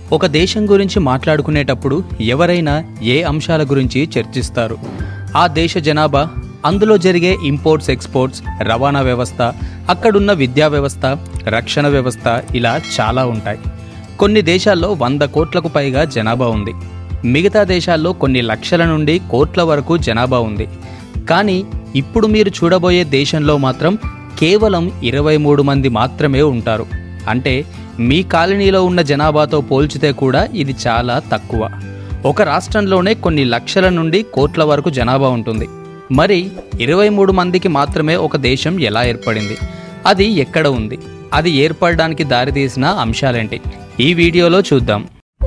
ఒక దేశం గురించి మాట్లాడుకునేటప్పుడు ఎవరైనా ఏ అంశాల గురించి చర్చిస్తారు ఆ దేశ జనాభా అందులో జరిగే ఇంపోర్ట్స్ ఎక్స్పోర్ట్స్ రవాణా వ్యవస్థ అక్కడున్న విద్యా వ్యవస్థ రక్షణ వ్యవస్థ ఇలా చాలా ఉంటాయి కొన్ని దేశాల్లో వంద కోట్లకు పైగా జనాభా ఉంది మిగతా దేశాల్లో కొన్ని లక్షల నుండి కోట్ల వరకు జనాభా ఉంది కానీ ఇప్పుడు మీరు చూడబోయే దేశంలో మాత్రం కేవలం ఇరవై మూడు మంది మాత్రమే ఉంటారు అంటే మీ కాలనీలో ఉన్న జనాభాతో పోల్చితే కూడా ఇది చాలా తక్కువ ఒక రాష్ట్రంలోనే కొన్ని లక్షల నుండి కోట్ల వరకు జనాభా ఉంటుంది మరి ఇరవై మూడు మందికి మాత్రమే ఒక దేశం ఎలా ఏర్పడింది అది ఎక్కడ ఉంది అది ఏర్పడడానికి దారితీసిన అంశాలేంటి ఈ వీడియోలో చూద్దాం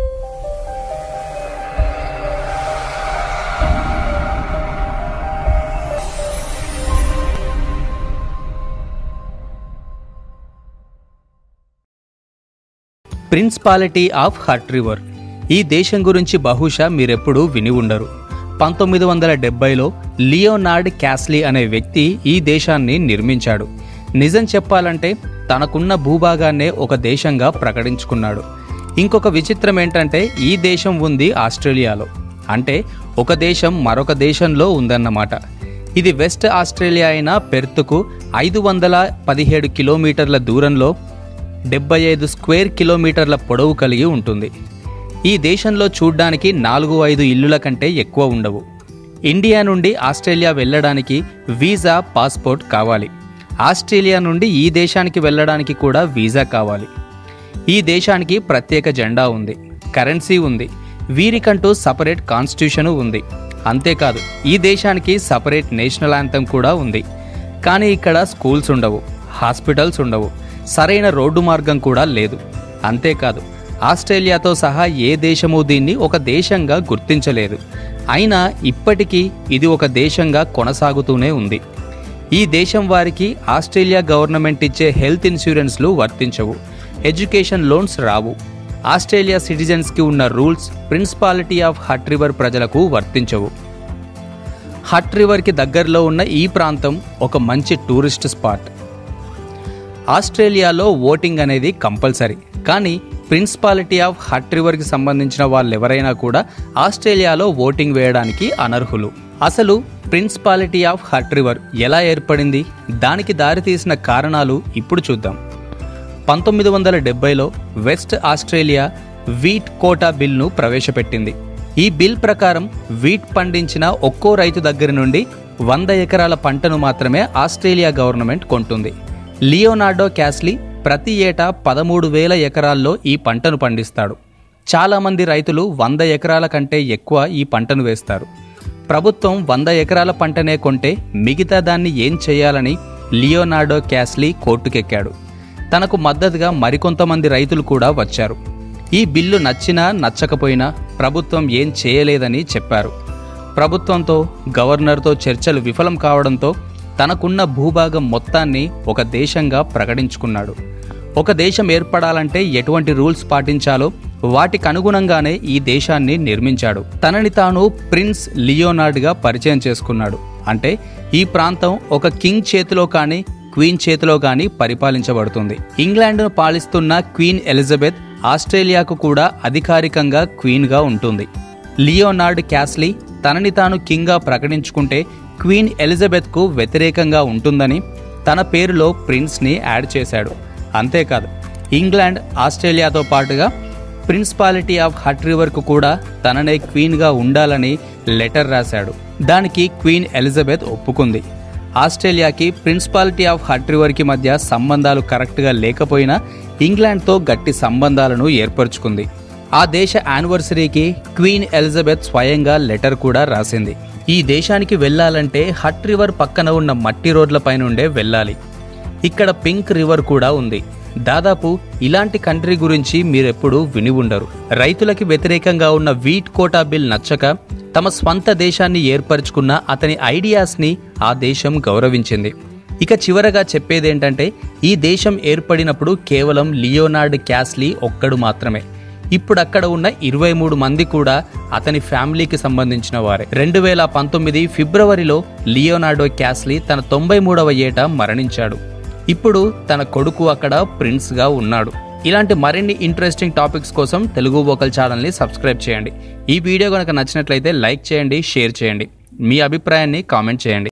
ప్రిన్సిపాలిటీ ఆఫ్ హట్ రివర్ ఈ దేశం గురించి బహుశా మీరెప్పుడూ విని ఉండరు పంతొమ్మిది వందల డెబ్బైలో లియోనార్డ్ క్యాస్లీ అనే వ్యక్తి ఈ దేశాన్ని నిర్మించాడు నిజం చెప్పాలంటే తనకున్న భూభాగాన్నే ఒక దేశంగా ప్రకటించుకున్నాడు ఇంకొక విచిత్రం ఏంటంటే ఈ దేశం ఉంది ఆస్ట్రేలియాలో అంటే ఒక దేశం మరొక దేశంలో ఉందన్నమాట ఇది వెస్ట్ ఆస్ట్రేలియా అయిన పెర్త్కు ఐదు వందల పదిహేడు కిలోమీటర్ల దూరంలో డెబ్బై ఐదు స్క్వేర్ కిలోమీటర్ల పొడవు కలిగి ఉంటుంది ఈ దేశంలో చూడ్డానికి నాలుగు ఐదు ఇల్లుల కంటే ఎక్కువ ఉండవు ఇండియా నుండి ఆస్ట్రేలియా వెళ్ళడానికి వీసా పాస్పోర్ట్ కావాలి ఆస్ట్రేలియా నుండి ఈ దేశానికి వెళ్ళడానికి కూడా వీసా కావాలి ఈ దేశానికి ప్రత్యేక జెండా ఉంది కరెన్సీ ఉంది వీరికంటూ సపరేట్ కాన్స్టిట్యూషన్ ఉంది అంతేకాదు ఈ దేశానికి సపరేట్ నేషనల్ యాంథమ్ కూడా ఉంది కానీ ఇక్కడ స్కూల్స్ ఉండవు హాస్పిటల్స్ ఉండవు సరైన రోడ్డు మార్గం కూడా లేదు అంతేకాదు ఆస్ట్రేలియాతో సహా ఏ దేశము దీన్ని ఒక దేశంగా గుర్తించలేదు అయినా ఇప్పటికీ ఇది ఒక దేశంగా కొనసాగుతూనే ఉంది ఈ దేశం వారికి ఆస్ట్రేలియా గవర్నమెంట్ ఇచ్చే హెల్త్ ఇన్సూరెన్స్లు వర్తించవు ఎడ్యుకేషన్ లోన్స్ రావు ఆస్ట్రేలియా సిటిజన్స్కి ఉన్న rules principality of Hutt river ప్రజలకు వర్తించవు హట్ రివర్కి దగ్గరలో ఉన్న ఈ ప్రాంతం ఒక మంచి టూరిస్ట్ స్పాట్ ఆస్ట్రేలియాలో ఓటింగ్ అనేది కంపల్సరీ కానీ ప్రిన్సిపాలిటీ ఆఫ్ హట్ రివర్కి సంబంధించిన వాళ్ళు ఎవరైనా కూడా ఆస్ట్రేలియాలో ఓటింగ్ వేయడానికి అనర్హులు అసలు ప్రిన్సిపాలిటీ ఆఫ్ హట్ రివర్ ఎలా ఏర్పడింది దానికి దారితీసిన కారణాలు ఇప్పుడు చూద్దాం పంతొమ్మిది వందల డెబ్బైలో వెస్ట్ ఆస్ట్రేలియా వీట్ కోటా బిల్ను ప్రవేశపెట్టింది ఈ బిల్ ప్రకారం వీట్ పండించిన ఒక్కో రైతు దగ్గర నుండి వంద ఎకరాల పంటను మాత్రమే ఆస్ట్రేలియా గవర్నమెంట్ కొంటుంది లియోనార్డో క్యాస్లీ ప్రతి ఏటా పదమూడు వేల ఎకరాల్లో ఈ పంటను పండిస్తాడు చాలామంది రైతులు వంద ఎకరాల కంటే ఎక్కువ ఈ పంటను వేస్తారు ప్రభుత్వం వంద ఎకరాల పంటనే కొంటే మిగతా దాన్ని ఏం చేయాలని లియోనార్డో క్యాస్లీ కోర్టుకెక్కాడు తనకు మద్దతుగా మరికొంతమంది రైతులు కూడా వచ్చారు ఈ బిల్లు నచ్చినా నచ్చకపోయినా ప్రభుత్వం ఏం చేయలేదని చెప్పారు ప్రభుత్వంతో గవర్నర్తో చర్చలు విఫలం కావడంతో తనకున్న భూభాగం మొత్తాన్ని ఒక దేశంగా ప్రకటించుకున్నాడు ఒక దేశం ఏర్పడాలంటే ఎటువంటి రూల్స్ పాటించాలో వాటికి అనుగుణంగానే ఈ దేశాన్ని నిర్మించాడు తనని తాను ప్రిన్స్ లియోనార్డ్గా పరిచయం చేసుకున్నాడు అంటే ఈ ప్రాంతం ఒక కింగ్ చేతిలో కానీ క్వీన్ చేతిలో కానీ పరిపాలించబడుతుంది ఇంగ్లాండ్ను పాలిస్తున్న క్వీన్ ఎలిజబెత్ ఆస్ట్రేలియాకు కూడా అధికారికంగా క్వీన్గా ఉంటుంది లియోనార్డ్ క్యాస్లీ తనని తాను కింగ్గా ప్రకటించుకుంటే క్వీన్ ఎలిజబెత్కు వ్యతిరేకంగా ఉంటుందని తన పేరులో ప్రిన్స్ని యాడ్ చేశాడు అంతేకాదు ఇంగ్లాండ్ ఆస్ట్రేలియాతో పాటుగా ప్రిన్సిపాలిటీ ఆఫ్ హట్ రివర్కు కూడా తననే క్వీన్గా ఉండాలని లెటర్ రాశాడు దానికి క్వీన్ ఎలిజబెత్ ఒప్పుకుంది ఆస్ట్రేలియాకి ప్రిన్సిపాలిటీ ఆఫ్ హట్ రివర్కి మధ్య సంబంధాలు కరెక్ట్గా లేకపోయినా ఇంగ్లాండ్తో గట్టి సంబంధాలను ఏర్పరచుకుంది ఆ దేశ యానివర్సరీకి క్వీన్ ఎలిజబెత్ స్వయంగా లెటర్ కూడా రాసింది ఈ దేశానికి వెళ్ళాలంటే హట్ రివర్ పక్కన ఉన్న మట్టి రోడ్లపై నుండే వెళ్ళాలి ఇక్కడ పింక్ రివర్ కూడా ఉంది దాదాపు ఇలాంటి కంట్రీ గురించి మీరెప్పుడూ విని ఉండరు రైతులకి వ్యతిరేకంగా ఉన్న వీట్ కోటా బిల్ నచ్చక తమ స్వంత దేశాన్ని ఏర్పరచుకున్న అతని ఐడియాస్ని ఆ దేశం గౌరవించింది ఇక చివరగా చెప్పేదేంటంటే ఈ దేశం ఏర్పడినప్పుడు కేవలం లియోనార్డ్ క్యాస్లీ ఒక్కడు మాత్రమే ఇప్పుడు అక్కడ ఉన్న ఇరవై మూడు మంది కూడా అతని ఫ్యామిలీకి సంబంధించిన వారే రెండు వేల పంతొమ్మిది ఫిబ్రవరిలో లియోనార్డో క్యాస్లీ తన తొంభై మూడవ ఏట మరణించాడు ఇప్పుడు తన కొడుకు అక్కడ ప్రిన్స్గా ఉన్నాడు ఇలాంటి మరిన్ని ఇంట్రెస్టింగ్ టాపిక్స్ కోసం తెలుగు వోకల్ ఛానల్ని సబ్స్క్రైబ్ చేయండి ఈ వీడియో కనుక నచ్చినట్లయితే లైక్ చేయండి షేర్ చేయండి మీ అభిప్రాయాన్ని కామెంట్ చేయండి